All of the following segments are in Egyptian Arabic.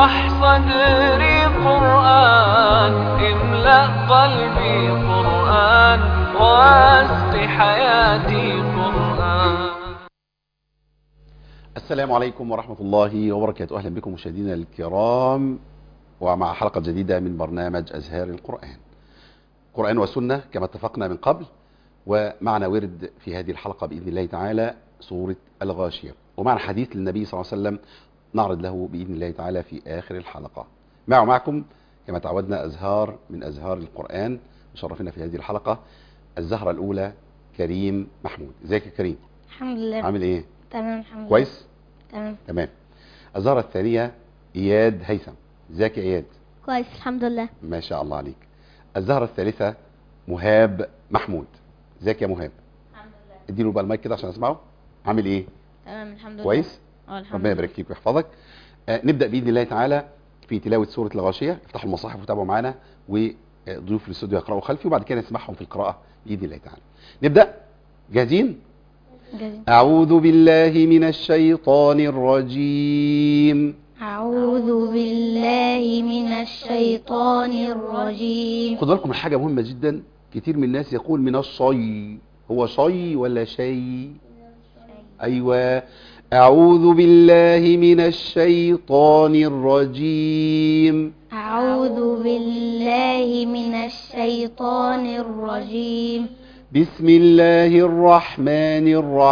اشرح صدري قرآن املأ قلبي قرآن واسق حياتي قرآن السلام عليكم ورحمة الله وبركاته أهلا بكم مشاهدينا الكرام ومع حلقة جديدة من برنامج أزهار القرآن قرآن وسنة كما اتفقنا من قبل ومعنا ورد في هذه الحلقة بإذن الله تعالى سورة الغاشية ومعنا حديث للنبي صلى الله عليه وسلم نعرض له بإذن الله تعالى في آخر الحلقة معه معكم كما تعودنا أزهار من أزهار القرآن مشرفنا في هذه الحلقة الزهرة الأولى كريم محمود ازيك يا كريم الحمد لله عامل ايه تمام الحمد لله كويس تمام تمام الزهرة الثانية إياد هيثم ازيك يا إياد كويس الحمد لله ما شاء الله عليك الزهرة الثالثة مهاب محمود ازيك يا مهاب الحمد لله اديله بقى المايك كده عشان اسمعه عامل ايه تمام الحمد لله كويس اه الحمد ربنا يبارك فيك ويحفظك آه نبدا باذن الله تعالى في تلاوه سوره الغاشيه افتحوا المصاحف وتابعوا معانا وضيوف الاستوديو يقراوا خلفي وبعد كده نسمعهم في القراءه باذن الله تعالى نبدا جاهزين جزيلا. اعوذ بالله من الشيطان الرجيم أعوذ بالله من الشيطان الرجيم خدوا بالكم من حاجه مهمه جدا كتير من الناس يقول من الشي هو شي ولا شي ايوه اعوذ بالله من الشيطان الرجيم أعوذ بالله من الشيطان الرجيم بسم الله الرحمن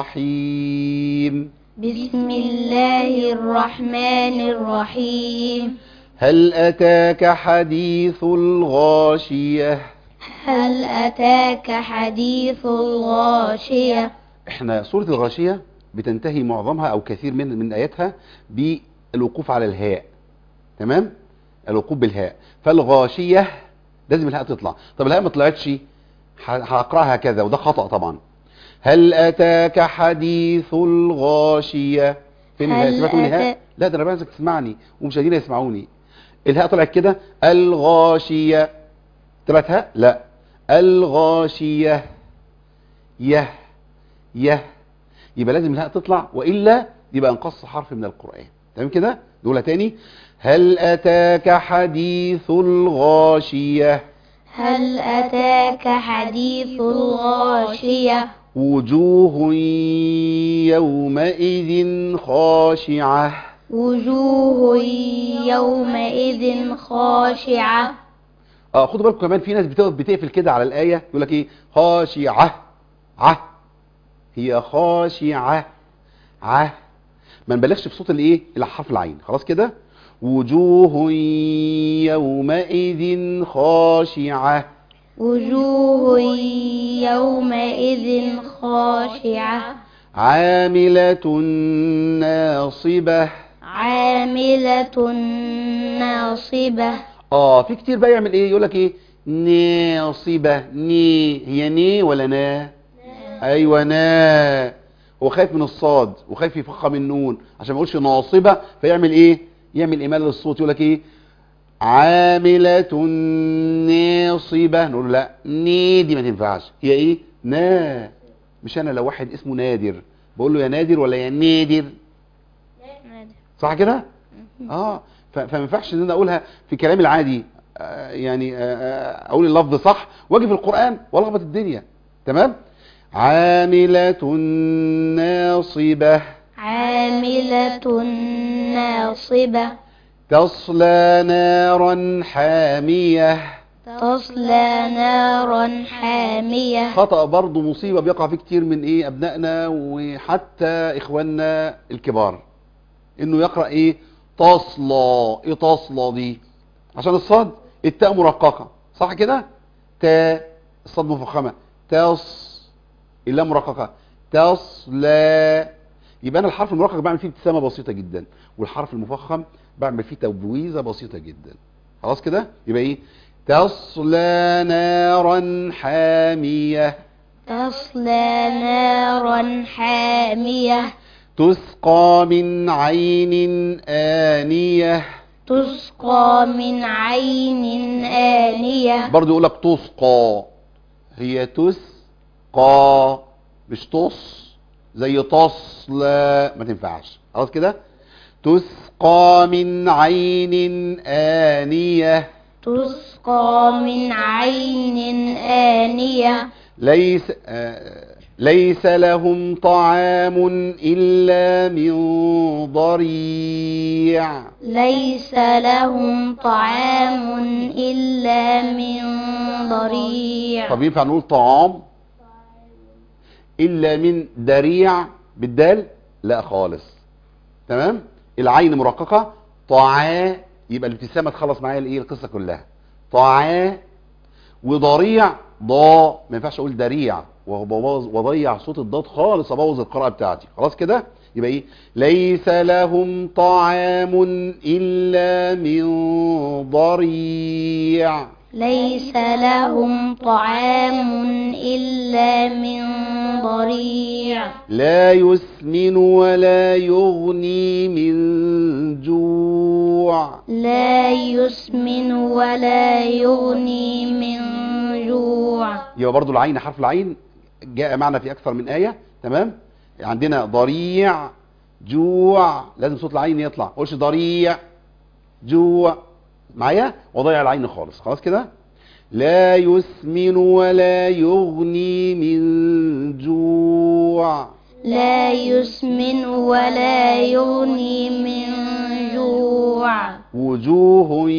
الرحيم بسم الله الرحمن الرحيم هل أتاك حديث الغاشية هل أتاك حديث الغاشية احنا سورة الغاشية بتنتهي معظمها او كثير من من اياتها بالوقوف على الهاء تمام الوقوف بالهاء فالغاشية لازم الهاء تطلع طب الهاء ما طلعتش ه- هقراها كذا وده خطأ طبعا هل اتاك حديث الغاشية فين الهاء هل سمعتوا من الهاء أتا- لا ده انا عايزك تسمعني ومشاهدينا يسمعوني الهاء طلعت كده الغاشية طلعت هاء لا الغاشية يه يه يبقى لازم الهاء تطلع والا يبقى انقص حرف من القران تمام كده نقولها تاني هل اتاك حديث الغاشيه هل أتاك حديث الغاشية وجوه يومئذ خاشعه وجوه يومئذ خاشعة اه خدوا بالكم كمان في ناس بتقف بتقفل كده على الايه يقول لك ايه خاشعه ع هي خاشعه ع ما نبالغش في صوت الايه اللي على حرف العين خلاص كده وجوه يومئذ خاشعه وجوه يومئذ خاشعة عاملة ناصبة عاملة ناصبة اه في كتير بقى يعمل ايه يقول لك ايه ناصبة ني هي ني ولا نا ايوه نا هو خايف من الصاد وخايف يفخم النون عشان ما يقولش ناصبة فيعمل ايه يعمل ايمال للصوت يقول لك ايه عاملة ناصبة نقول له لا ني دي ما تنفعش هي ايه نا مش انا لو واحد اسمه نادر بقول له يا نادر ولا يا نادر صح كده اه ف- فما ينفعش ان انا اقولها في كلامي العادي آه، يعني آه، آه، اقول اللفظ صح واجي في القران والخبط الدنيا تمام عاملة ناصبة عاملة ناصبة تصلى نارا حامية تصلى نارا حامية خطأ برضه مصيبة بيقع فيه كتير من ايه ابنائنا وحتى اخواننا الكبار انه يقرأ ايه تصلى ايه تصلى دي عشان الصاد التاء مرققة صح كده تاء الصاد مفخمة تص اللام مرققة تصلى يبقى انا الحرف المرقق بعمل فيه ابتسامة بسيطة جدا والحرف المفخم بعمل فيه تبويزة بسيطة جدا خلاص كده يبقى ايه تصلى نارا حامية تصلى نارا حامية تسقى من عين آنية تسقى من عين آنية برضو يقول لك تسقى هي تسقى مش تص زي تصلى ما تنفعش خلاص كده تسقى من عين آنية تسقى من عين آنية ليس آه، ليس لهم طعام إلا من ضريع ليس لهم طعام إلا من ضريع طب ينفع نقول طعام إلا من دريع بالدال لا خالص تمام العين مرققة طعا يبقى الابتسامة تخلص معايا الايه القصة كلها طعا وضريع ضا ما ينفعش اقول دريع وبوظ وضيع صوت الضاد خالص ابوظ القراءة بتاعتي خلاص كده يبقى ايه ليس لهم طعام الا من ضريع ليس لهم طعام إلا من ضريع لا يسمن ولا يغني من جوع لا يسمن ولا يغني من جوع يبقى برضو العين حرف العين جاء معنا في اكثر من آية تمام عندنا ضريع جوع لازم صوت العين يطلع ما قولش ضريع جوع معايا وضيع العين خالص خلاص كده لا يسمن ولا يغني من جوع لا يسمن ولا يغني من جوع وجوه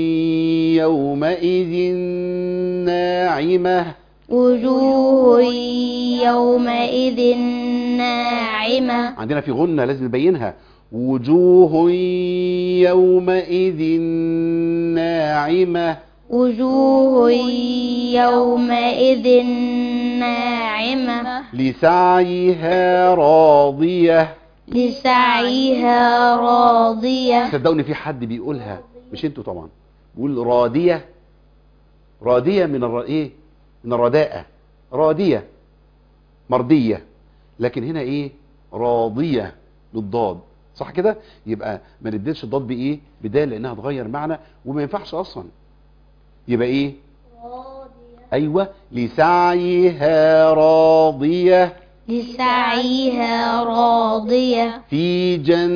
يومئذ ناعمة وجوه يومئذ ناعمة عندنا في غنة لازم نبينها وجوه يومئذ ناعمة وجوه يومئذ ناعمة لسعيها راضية لسعيها راضية صدقوني في حد بيقولها مش انتوا طبعا بيقول رادية رادية من الر... ايه من الرداءة رادية مرضية لكن هنا ايه راضية بالضاد صح كده يبقى ما نديتش الضاد بايه بدال لانها تغير معنى وما ينفعش اصلا يبقى ايه ايوه لسعيها راضية لسعيها راضية في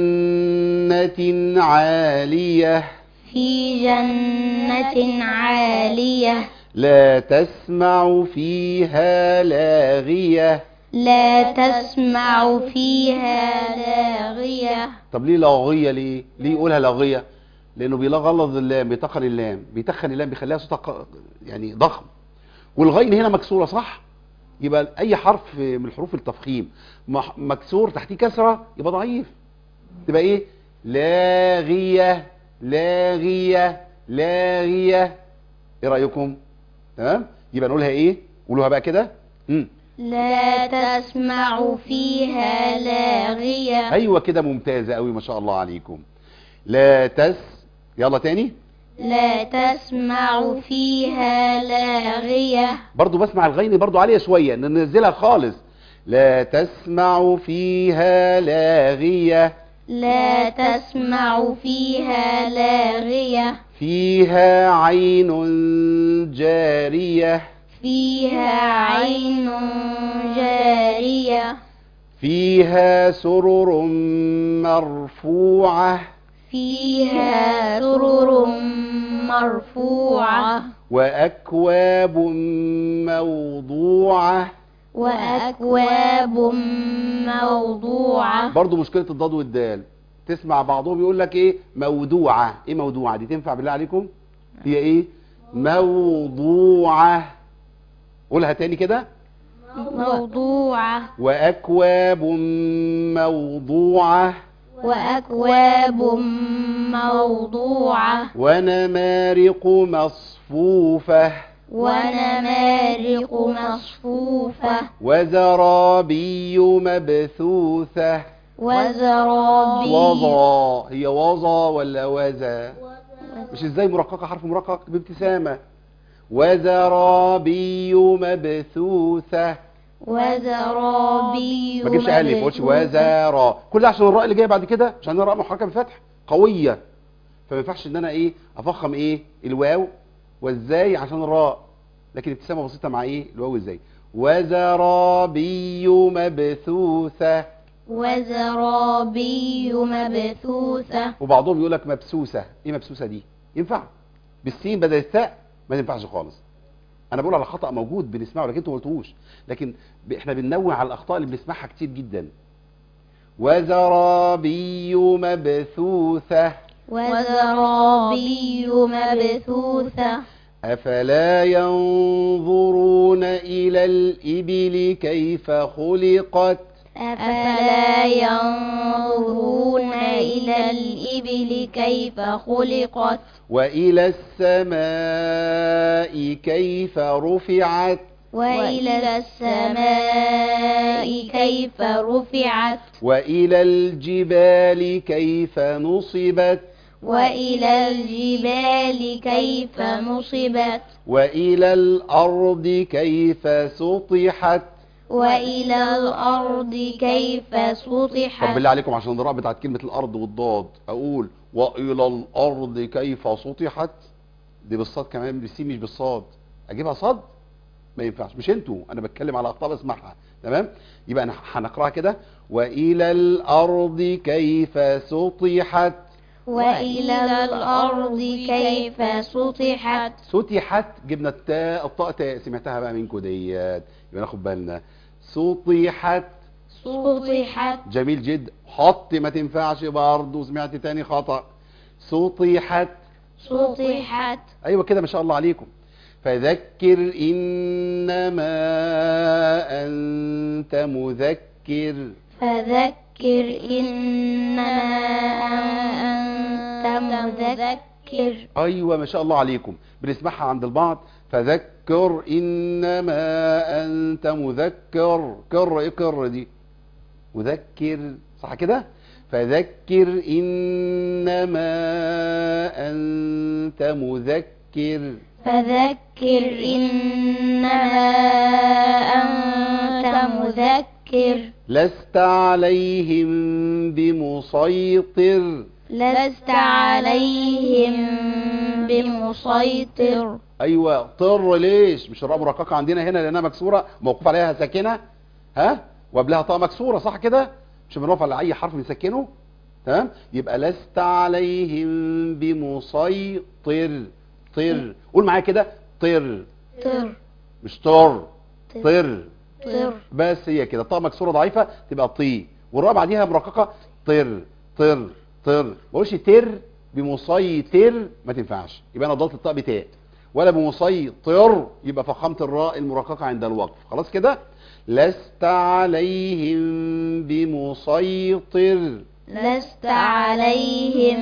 جنة عالية في جنة عالية لا تسمع فيها لاغية لا تسمع فيها لاغية طب ليه لاغية ليه ليه يقولها لاغية لانه بيغلظ اللام بيتخن اللام بيتخن اللام بيخليها صوتها ق- يعني ضخم والغين هنا مكسورة صح يبقى اي حرف من حروف التفخيم مح- مكسور تحتيه كسرة يبقى ضعيف تبقى ايه لاغية لاغية لاغية ايه رأيكم تمام يبقى نقولها ايه قولوها بقى كده امم لا تسمع فيها لاغية ايوه كده ممتازة قوي ما شاء الله عليكم لا تس يلا تاني لا تسمع فيها لاغية برضو بسمع الغين برضو عالية شوية ننزلها خالص لا تسمع فيها لاغية لا تسمع فيها لاغية فيها عين جارية فيها عين جارية فيها سرر مرفوعة فيها سرر مرفوعة وأكواب موضوعة وأكواب موضوعة برضو مشكلة الضاد والدال تسمع بعضهم يقول لك ايه مودوعة ايه مودوعة دي تنفع بالله عليكم هي ايه موضوعة قولها تاني كده موضوعة وأكواب موضوعة وأكواب موضوعة ونمارق مصفوفة ونمارق مصفوفة وزرابي مبثوثة وزرابي وضا هي وضا ولا وزا مش ازاي مرققة حرف مرقق بابتسامة وزرابي مبثوثة وزرابي ما تجيبش الف ما تقولش مبثوثة. وزارا كل ده عشان الراء اللي جايه بعد كده عشان الراء محركه بفتح قويه فما ينفعش ان انا ايه افخم ايه الواو والزاي عشان الراء لكن ابتسامه بسيطه مع ايه الواو والزاي وزرابي مبثوثه وزرابي مبثوثة وبعضهم يقول لك مبسوسه ايه مبسوسه دي ينفع بالسين بدل الثاء ما تنفعش خالص انا بقول على خطا موجود بنسمعه لكن انتوا ما قلتوش لكن ب- احنا بننوع على الاخطاء اللي بنسمعها كتير جدا وزرابي مبثوثه وزرابي مبثوثة افلا ينظرون الى الابل كيف خلقت أفلا ينظرون إلى الإبل كيف خلقت والى السماء كيف رفعت وإلى السماء كيف رفعت والى الجبال كيف نصبت وإلى الجبال كيف نصبت والى الارض كيف سطحت وإلى الأرض كيف طب سطحت بالله عليكم عشان الضراء بتاعت كلمه الارض والضاد اقول والى الارض كيف سطحت دي بالصاد كمان بالسين مش بالصاد اجيبها صاد ما ينفعش مش انتوا انا بتكلم على اخطاء بسمعها تمام يبقى انا هنقراها كده والى الارض كيف سطحت وإلى الأرض كيف سطحت سطحت جبنا التاء الطاء تاء سمعتها بقى منكم ديت يبقى ناخد بالنا سطحت سطحت جميل جدا حط ما تنفعش برضه سمعت تاني خطأ سطحت سطحت ايوه كده ما شاء الله عليكم فذكر انما انت مذكر فذكر إنما أنت مذكر ايوه ما شاء الله عليكم بنسمعها عند البعض فذكر انما انت مذكر كر ايه كر دي مذكر صح كده فذكر انما انت مذكر فذكر إنما أنت مذكر لست عليهم بمسيطر لست عليهم بمسيطر ايوه طر ليش مش الراء مرققه عندنا هنا لانها مكسوره موقوف عليها ساكنه ها وقبلها طاء مكسوره صح كده مش بنقف على اي حرف بنسكنه تمام يبقى لست عليهم بمسيطر طر قول معايا كده طر طر مش طر طر طر بس هي كده طاء مكسوره ضعيفه تبقى طي والراء بعديها مرققه طر طر طر ما اقولش تر بمسيطر ما تنفعش يبقى انا ضلت الطاء بتاء ولا بمسيطر يبقى فخمت الراء المرققه عند الوقف خلاص كده لست عليهم بمسيطر لست عليهم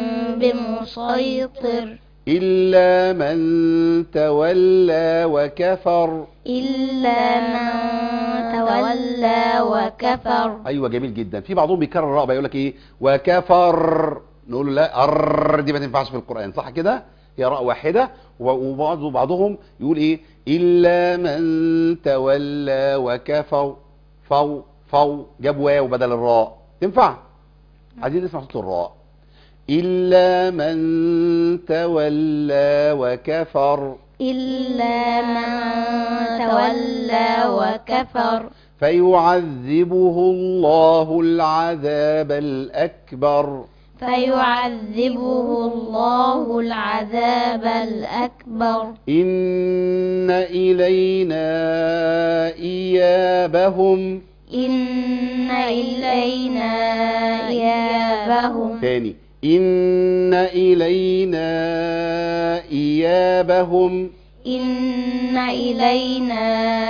بمسيطر الا من تولى وكفر إلا من تولى وكفر ايوه جميل جدا في بعضهم بيكرر الراء بقى يقول لك ايه وكفر نقول له لا ار دي ما تنفعش في القران صح كده هي راء واحده و- وبعض بعضهم يقول ايه الا من تولى وكفر فو فو جاب واو بدل الراء تنفع عايزين نسمع صوت الراء الا من تولى وكفر إلا من تولى وكفر فيعذبه الله العذاب الأكبر فيعذبه الله العذاب الأكبر إن إلينا إيابهم إن إلينا إيابهم تاني إن إلينا إيابهم إن إلينا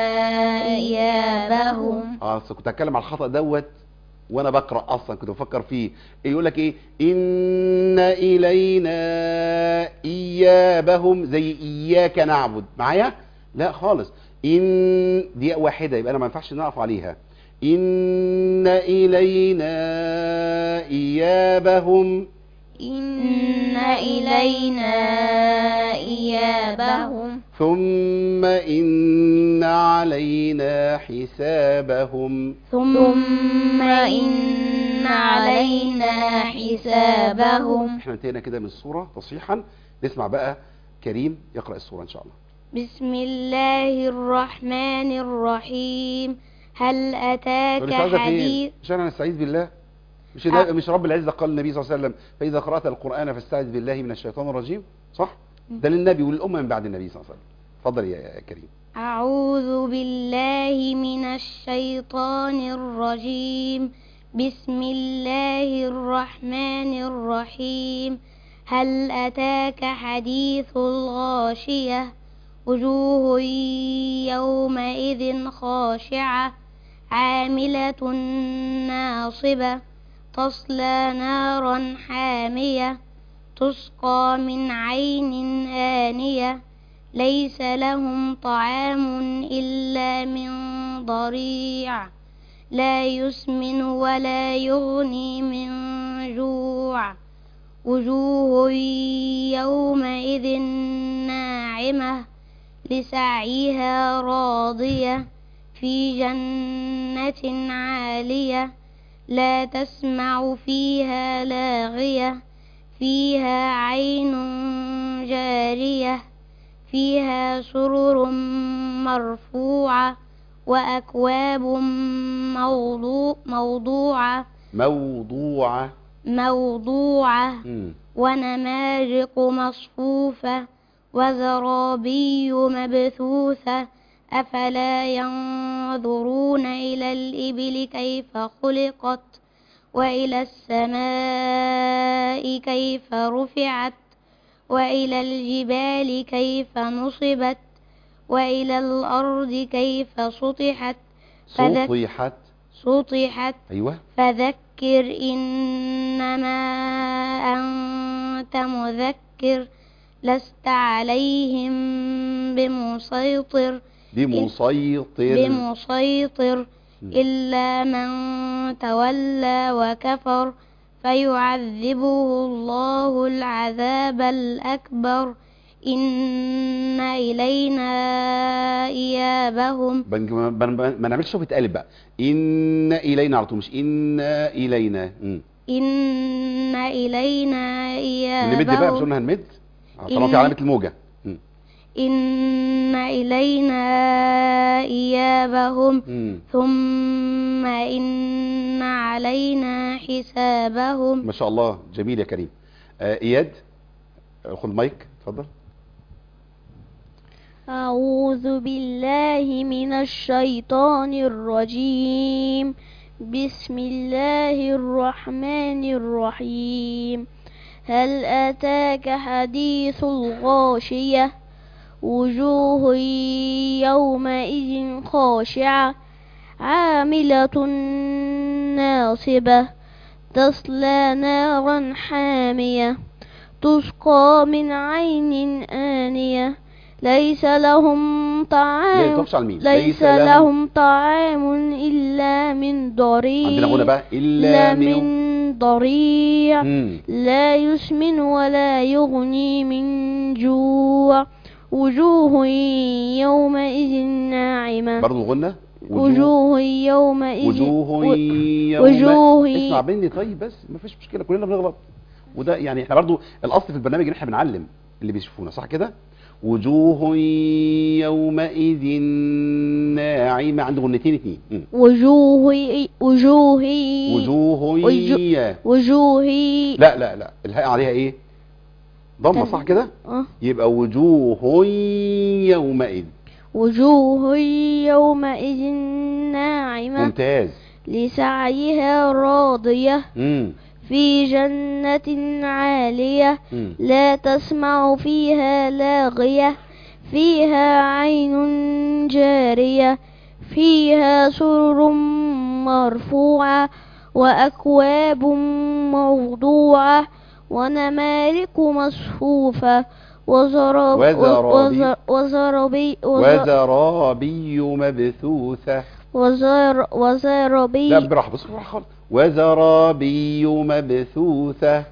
إيابهم اه أصل كنت هتكلم على الخطأ دوت وانا بقرا اصلا كنت بفكر فيه يقول لك ايه ان الينا ايابهم زي اياك نعبد معايا لا خالص ان دي واحده يبقى انا ما ينفعش نقف عليها ان الينا ايابهم إن إلينا إيابهم ثم ان علينا حسابهم ثم إن علينا حسابهم احنا انتهينا كده من السوره تصحيحا نسمع بقى كريم يقرا السوره ان شاء الله بسم الله الرحمن الرحيم هل طب أتاك الاستعاذة حديث فين مش انا نستعيذ بالله مش آه. ده مش رب العزة قال للنبي صلى الله عليه وسلم فإذا قرأت القرآن فاستعذ بالله من الشيطان الرجيم صح ده للنبي وللأمة من بعد النبي صلى الله عليه وسلم اتفضل يا كريم أعوذ بالله من الشيطان الرجيم بسم الله الرحمن الرحيم هل أتاك حديث الغاشية وجوه يومئذ خاشعة عاملة ناصبة تصلى نارا حامية تسقى من عين آنية ليس لهم طعام إلا من ضريع لا يسمن ولا يغني من جوع وجوه يومئذ ناعمة لسعيها راضية في جنة عالية لا تسمع فيها لاغية فيها عين جارية فيها سرر مرفوعة وأكواب موضوع موضوعة موضوعة موضوعة مم. ونمارق مصفوفة وزرابي مبثوثة أفلا ينظرون إلى الإبل كيف خلقت وإلى السماء كيف رفعت وإلى الجبال كيف نصبت وإلى الأرض كيف سطحت فذك- سطحت سطحت ايوه فذكر إنما أنت مذكر لست عليهم بمسيطر بمسيطر بمسيطر م. إلا من تولى وكفر فيعذبه الله العذاب الأكبر إن إلينا إيابهم بن- ما ما- ما نعملش شوفة قالب بقى إن إلينا على طول مش إن إلينا مم. إن إلينا نمد بقى مش إيابهم قلنا هنمد آه، طالما في إن- علامة الموجة مم. إن إلينا إيابهم مم. ثم إن علينا حسابهم ما شاء الله جميل يا كريم آه إياد آه، خد مايك اتفضل أعوذ بالله من الشيطان الرجيم بسم الله الرحمن الرحيم هل أتاك حديث الغاشية وجوه يومئذ خاشعة عاملة ناصبة تصلى نارا حامية تسقى من عين آنية ليس لهم لا طعام تقفش على الميم ليس لهم طعام إلا من ضريع عندنا غنى بقى إلا إلا من من ضريع مم. لا يسمن ولا يغني من جوع وجوه يومئذ ناعمة برضو غنى وجوه يومئذ وجوه و- يوم وجوه اسمع مني طيب بس ما فيش مشكله كلنا بنغلط وده يعني احنا برضو الاصل في البرنامج ان احنا بنعلم اللي بيشوفونا صح كده وجوه يومئذ ناعمه عند غنتين اتنين مم. وجوه وجوه وجوه وجو- وجوه لا لا لا الهاء عليها ايه ضمه صح كده آه. يبقى وجوه يومئذ وجوه يومئذ ناعمة ممتاز لسعيها راضية امم في جنة عالية امم لا تسمع فيها لاغية فيها عين جارية فيها سرر مرفوعة وأكواب موضوعة ونمارق مصفوفة وزراب وزرابي. وزر- وزرابي وزر- وزرابي مبثوثه وزر وزرابي لا براحة بص براحة خالص وزرابي مبثوثة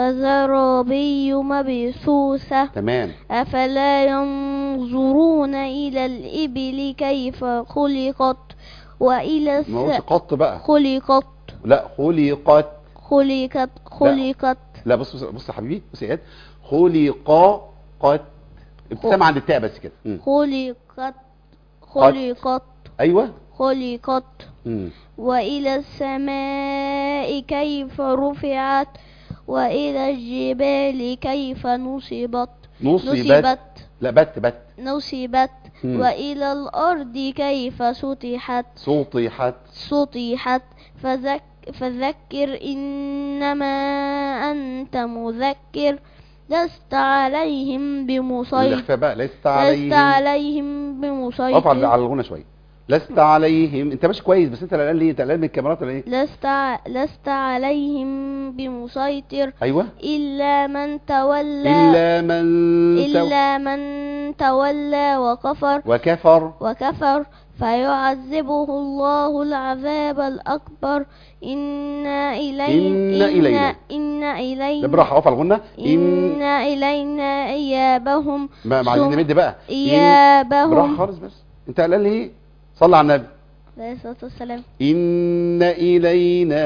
وزرابي مبثوثة تمام أفلا ينظرون إلى الإبل كيف خلقت وإلى ما هوش الس... قط بقى خلقت لا خلقت خلقت خلقت لا بص بص, بص يا حبيبي بص يا اياد خلق قد ابتسام عند التاء بس كده مم. خلقت خلقت ايوه خلقت مم. وإلى السماء كيف رفعت وإلى الجبال كيف نصبت نصبت لا بت بت نصبت مم. وإلى الأرض كيف سطحت سطحت سطحت فذك فذكر إنما أنت مذكر لست عليهم بمسيطر الاخفاء بقى لست لست عليهم عليهم اقف على بمسيطر على الغنى شويه لست عليهم انت ماشي كويس بس انت قلقان ليه انت قلقان من الكاميرات ولا ايه لست ع- لست عليهم بمسيطر ايوه إلا من تولى الا من تو- إلا من تولى وكفر وكفر وكفر فيعذبه الله العذاب الأكبر إنا إلي إن إلينا. إن إلينا ده براحه اقف على الغنى إن ان إلينا إيابهم ما ما عايزين ثم نمد بقى إن- إيابهم براحه خالص بس انت قلقان ليه صلى على النبي عليه الصلاة والسلام إن إلينا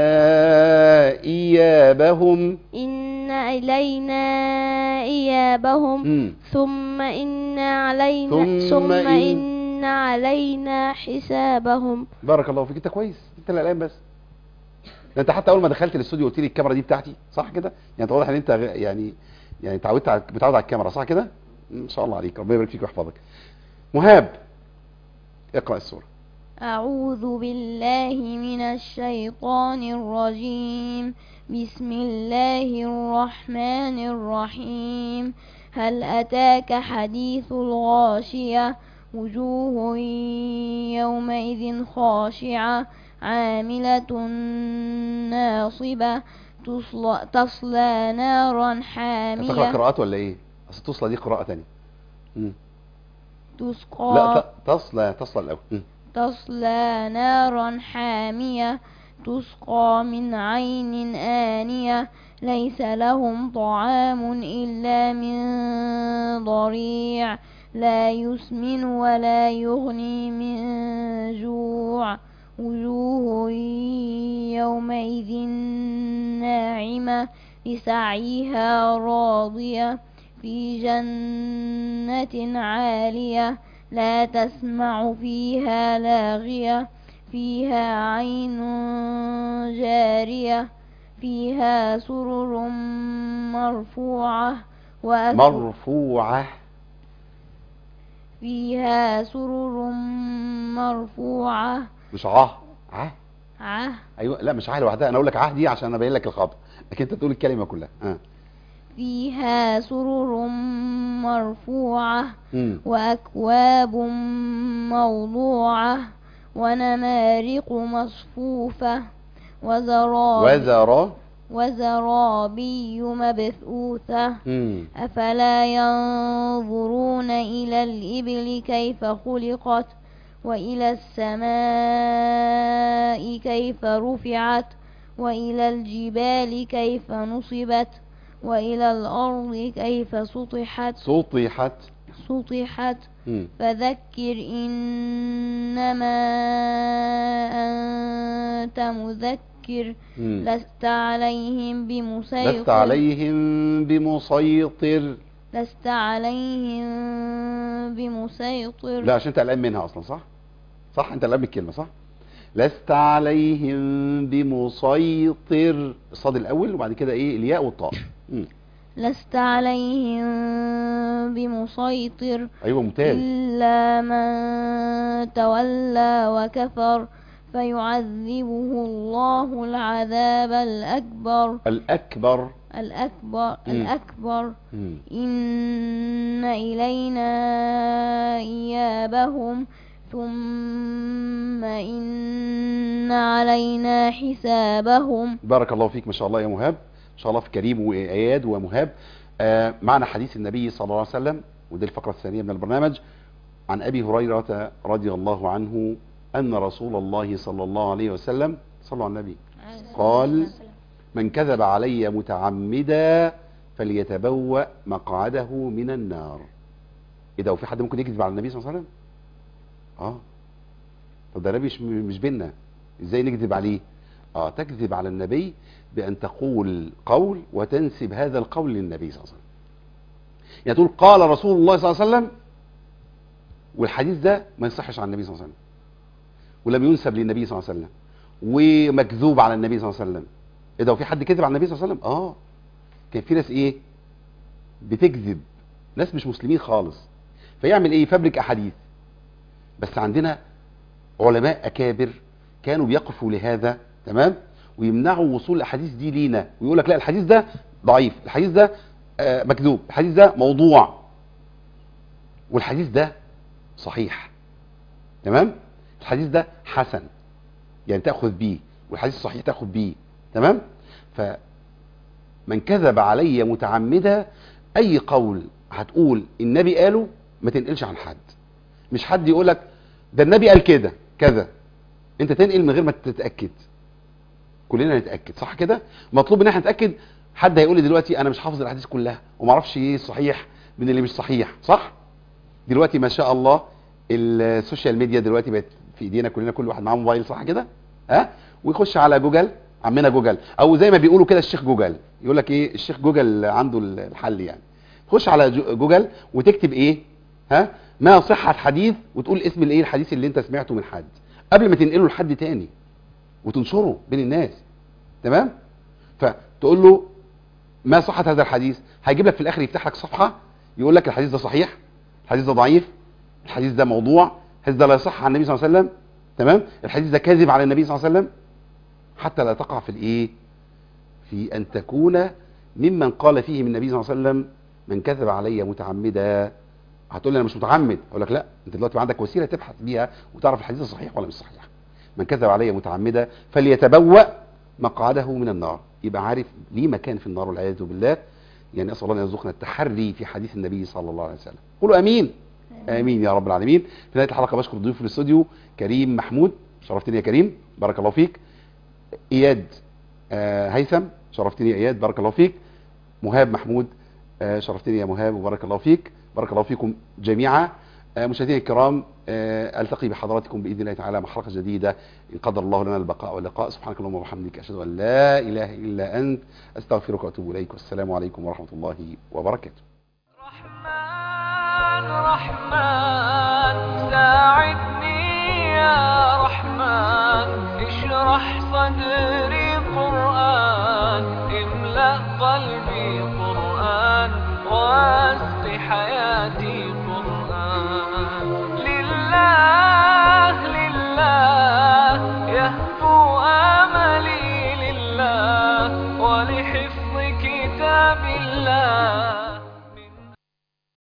إيابهم إن إلينا إيابهم مم. ثم إن علينا ثم ثم, إن- إن علينا حسابهم بارك الله فيك انت كويس انت اللي قلقان بس ده انت حتى اول ما دخلت الاستوديو قلت لي الكاميرا دي بتاعتي صح كده يعني انت واضح ان انت غ- يعني يعني اتعودت على متعود على الكاميرا صح كده ان شاء الله عليك ربنا يبارك فيك ويحفظك مهاب اقرا السوره أعوذ بالله من الشيطان الرجيم بسم الله الرحمن الرحيم هل أتاك حديث الغاشية وجوه يومئذ خاشعة عاملة ناصبة تصلى, تصلى نارا هتقرا حامية قراءات ولا ايه اصل توصل دي قراءه ثانيه تسقى لا ت- تصل تصل الاول مم. تصلى نارا حامية تسقى من عين آنية ليس لهم طعام إلا من ضريع لا يسمن ولا يغني من جوع وجوه يومئذ ناعمة لسعيها راضية في جنة عالية لا تسمع فيها لاغية فيها عين جارية فيها سرر مرفوعة وأكواب مرفوعه فيها سرر مرفوعة مش عه عه عه ايوه لا مش عه لوحدها انا اقول لك عه دي عشان ابين لك الخطا لكن انت تقول الكلمه كلها ها فيها سرر مرفوعة مم. وأكواب موضوعة ونمارق مصفوفة وزرابي, وزر وزرابي مبثوثة مم. أفلا ينظرون إلى الإبل كيف خلقت وإلى السماء كيف رفعت وإلى الجبال كيف نصبت وإلى الأرض كيف سطحت سطحت سطحت مم. فذكر إنما أنت مذكر مم. لست عليهم بمسيطر لست عليهم بمسيطر لست عليهم بمسيطر لا عشان انت قلقان منها اصلا صح صح انت قلقان من الكلمه صح لست عليهم بمسيطر الصاد الاول وبعد كده ايه الياء والطاء مم. لست عليهم بمسيطر ايوه ممتاز إلا من تولى وكفر فيعذبه الله العذاب الأكبر الاكبر الأكبر مم. الأكبر مم. إن إلينا إيابهم ثم إن علينا حسابهم بارك الله فيك ما شاء الله يا مهاب ما شاء الله في كريم واياد ومهاب آه معنا حديث النبي صلى الله عليه وسلم ودي الفقره الثانيه من البرنامج عن ابي هريره رضي الله عنه ان رسول الله صلى الله عليه وسلم صلوا على النبي قال من كذب علي متعمدا فليتبوأ مقعده من النار ايه ده وفي حد ممكن يكذب على النبي صلى الله عليه وسلم اه طب ده النبي مش مش بينا ازاي نكذب عليه اه تكذب على النبي بان تقول قول وتنسب هذا القول للنبي صلى الله عليه وسلم يعني تقول قال رسول الله صلى الله عليه وسلم والحديث ده ما يصحش عن النبي صلى الله عليه وسلم ولم ينسب للنبي صلى الله عليه وسلم ومكذوب على النبي صلى الله عليه وسلم ايه ده وفي حد كذب على النبي صلى الله عليه وسلم اه كان في ناس ايه بتكذب ناس مش مسلمين خالص فيعمل ايه يفبرك احاديث بس عندنا علماء اكابر كانوا بيقفوا لهذا تمام ويمنعوا وصول الاحاديث دي لينا ويقول لك لا الحديث ده ضعيف الحديث ده آه، مكذوب الحديث ده موضوع والحديث ده صحيح تمام الحديث ده حسن يعني تاخذ بيه والحديث الصحيح تاخذ بيه تمام فمن كذب علي متعمدا اي قول هتقول النبي قاله ما تنقلش عن حد مش حد يقول لك ده النبي قال كده كذا انت تنقل من غير ما تتاكد كلنا نتاكد صح كده مطلوب ان احنا نتاكد حد هيقول لي دلوقتي انا مش حافظ الاحاديث كلها وما اعرفش ايه الصحيح من اللي مش صحيح صح دلوقتي ما شاء الله السوشيال ميديا دلوقتي بقت في ايدينا كلنا كل واحد معاه موبايل صح كده ها ويخش على جوجل عمنا جوجل او زي ما بيقولوا كده الشيخ جوجل يقول لك ايه الشيخ جوجل عنده الحل يعني تخش على جو- جوجل وتكتب ايه ها ما صحة حديث وتقول اسم الايه الحديث اللي انت سمعته من حد قبل ما تنقله لحد تاني وتنشره بين الناس تمام فتقول له ما صحة هذا الحديث هيجيب لك في الاخر يفتح لك صفحة يقول لك الحديث ده صحيح الحديث ده ضعيف الحديث ده موضوع الحديث ده لا يصح عن النبي صلى الله عليه وسلم تمام الحديث ده كاذب على النبي صلى الله عليه وسلم حتى لا تقع في الايه في ان تكون ممن قال فيه من النبي صلى الله عليه وسلم من كذب علي متعمدا هتقول لي انا مش متعمد اقول لك لا انت دلوقتي عندك وسيله تبحث بيها وتعرف الحديث صحيح ولا مش صحيح من كذب علي متعمدا فليتبوأ مقعده من النار يبقى عارف ليه مكان في النار والعياذ بالله يعني اسال الله ان يرزقنا التحري في حديث النبي صلى الله عليه وسلم قولوا امين امين يا رب العالمين في نهايه الحلقه بشكر ضيوف في الاستوديو كريم محمود شرفتني يا كريم بارك الله فيك اياد آه، هيثم شرفتني يا اياد بارك الله فيك مهاب محمود آه، شرفتني يا مهاب وبارك الله فيك بارك الله فيكم جميعا آه، مشاهدينا الكرام آه، التقي بحضراتكم باذن الله تعالى مع حلقه جديده ان قدر الله لنا البقاء واللقاء سبحانك اللهم وبحمدك اشهد ان لا اله الا انت استغفرك واتوب اليك والسلام عليكم ورحمه الله وبركاته رحمن رحمن